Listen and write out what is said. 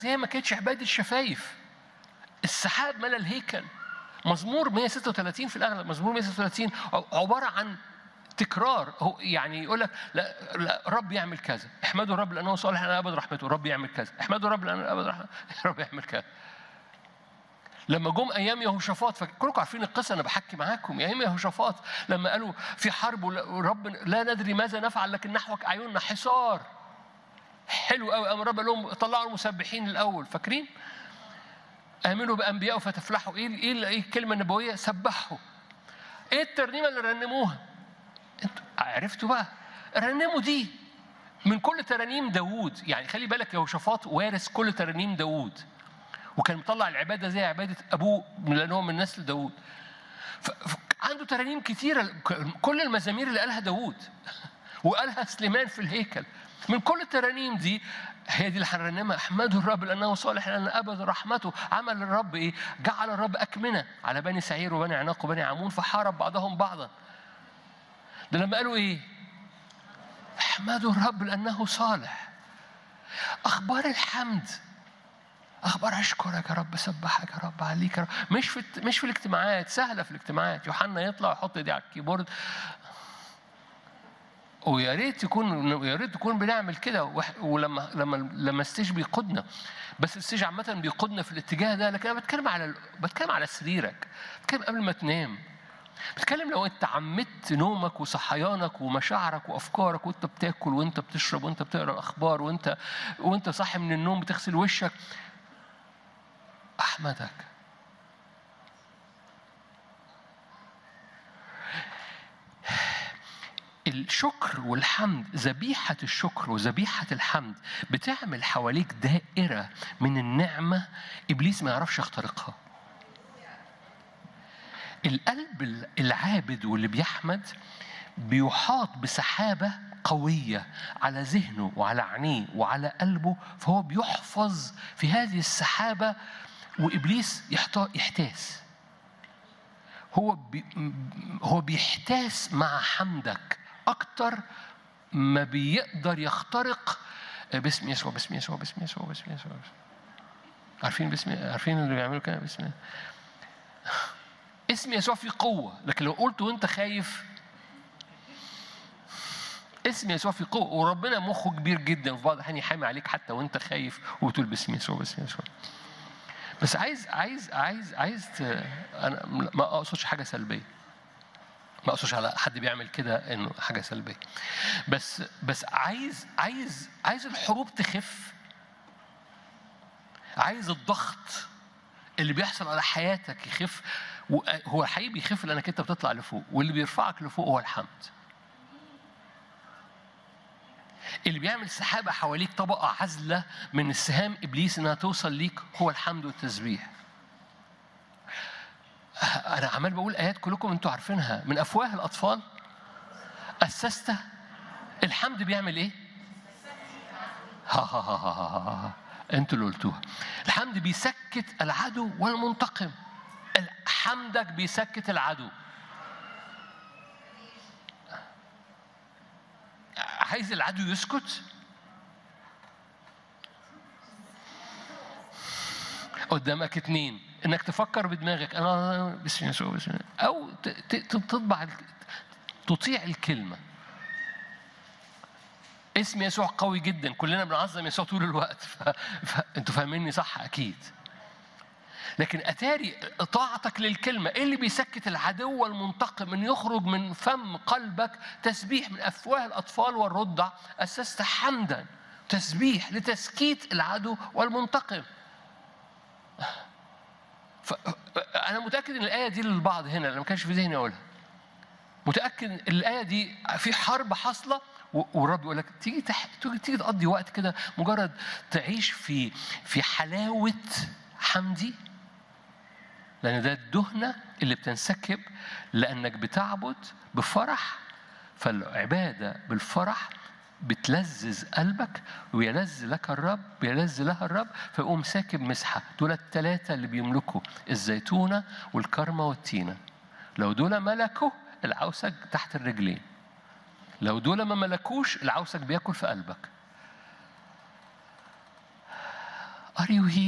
هي ما كانتش عبادة شفايف السحاب ملا الهيكل مزمور 136 في الاغلب مزمور 136 عباره عن تكرار هو يعني يقول لك لا, لا رب يعمل كذا احمدوا الرب لانه صالح انا ابد رحمته رب يعمل كذا احمدوا الرب لانه ابد رحمته رب يعمل كذا لما جم ايام يهوشافاط فكلكم عارفين القصه انا بحكي معاكم ايام يهوشافاط لما قالوا في حرب ورب لا ندري ماذا نفعل لكن نحوك اعيننا حصار حلو قوي قام الرب قال لهم طلعوا المسبحين الاول فاكرين؟ امنوا بانبيائه فتفلحوا ايه ايه ايه الكلمه النبويه؟ سبحوا ايه الترنيمه اللي رنموها؟ انتوا عرفتوا بقى رنموا دي من كل ترانيم داوود يعني خلي بالك يهوشافاط وارث كل ترانيم داوود وكان مطلع العباده زي عباده ابوه لان هو من نسل داوود عنده ترانيم كتيره كل المزامير اللي قالها داوود وقالها سليمان في الهيكل من كل الترانيم دي هي دي اللي هنرنمها احمدوا الرب لانه صالح لان ابد رحمته عمل الرب ايه؟ جعل الرب اكمنه على بني سعير وبني عناق وبني عمون فحارب بعضهم بعضا. ده لما قالوا ايه؟ احمدوا الرب لانه صالح. اخبار الحمد اخبار اشكرك يا رب سبحك يا رب عليك يا رب مش في مش في الاجتماعات سهله في الاجتماعات يوحنا يطلع ويحط ايديه على الكيبورد ويا ريت يكون يا ريت تكون بنعمل كده ولما لما لما الستيج بيقودنا بس الستيج عامة بيقودنا في الاتجاه ده لكن انا بتكلم على بتكلم على سريرك بتكلم قبل ما تنام بتكلم لو انت عمدت نومك وصحيانك ومشاعرك وافكارك وانت بتاكل وانت بتشرب وانت بتقرا الاخبار وانت وانت صاحي من النوم بتغسل وشك احمدك الشكر والحمد ذبيحة الشكر وذبيحة الحمد بتعمل حواليك دائرة من النعمة إبليس ما يعرفش يخترقها القلب العابد واللي بيحمد بيحاط بسحابة قوية على ذهنه وعلى عينيه وعلى قلبه فهو بيحفظ في هذه السحابة وإبليس يحتاس هو بي هو بيحتاس مع حمدك أكتر ما بيقدر يخترق باسم يسوع باسم يسوع باسم يسوع باسم يسوع عارفين باسم عارفين اللي بيعملوا كده باسم اسم يسوع فيه قوة لكن لو قلت وأنت خايف اسم يسوع فيه قوة وربنا مخه كبير جدا في بعض الأحيان يحامي عليك حتى وأنت خايف وبتقول باسم يسوع باسم يسوع بس عايز عايز عايز عايز انا ما اقصدش حاجه سلبيه ما اقصدش على حد بيعمل كده انه حاجه سلبيه بس بس عايز عايز عايز الحروب تخف عايز الضغط اللي بيحصل على حياتك يخف هو حقيقي بيخف لانك انت بتطلع لفوق واللي بيرفعك لفوق هو الحمد اللي بيعمل سحابة حواليك طبقة عزلة من السهام إبليس إنها توصل ليك هو الحمد والتسبيح أنا عمال بقول آيات كلكم أنتوا عارفينها من أفواه الأطفال أسست الحمد بيعمل إيه؟ ها ها ها ها ها ها أنتوا اللي قلتوها الحمد بيسكت العدو والمنتقم حمدك بيسكت العدو عايز العدو يسكت قدامك اتنين انك تفكر بدماغك انا بسم الله بسم الله او تطبع تطيع الكلمه اسم يسوع قوي جدا كلنا بنعظم يسوع طول الوقت ف... فانتوا فاهميني صح اكيد لكن اتاري طاعتك للكلمه ايه اللي بيسكت العدو المنتقم ان يخرج من فم قلبك تسبيح من افواه الاطفال والرضع اسست حمدا تسبيح لتسكيت العدو والمنتقم انا متاكد ان الايه دي للبعض هنا اللي ما كانش في ذهني اقولها متاكد ان الايه دي في حرب حاصله والرب يقول لك تيجي تح... تيجي تقضي وقت كده مجرد تعيش في في حلاوه حمدي لأن ده الدهنة اللي بتنسكب لأنك بتعبد بفرح فالعبادة بالفرح بتلذذ قلبك ويلذ لك الرب ويلذ لها الرب فيقوم ساكب مسحة دول الثلاثة اللي بيملكوا الزيتونة والكرمة والتينة لو دول ملكوا العوسك تحت الرجلين لو دول ما ملكوش العوسك بياكل في قلبك Are you here?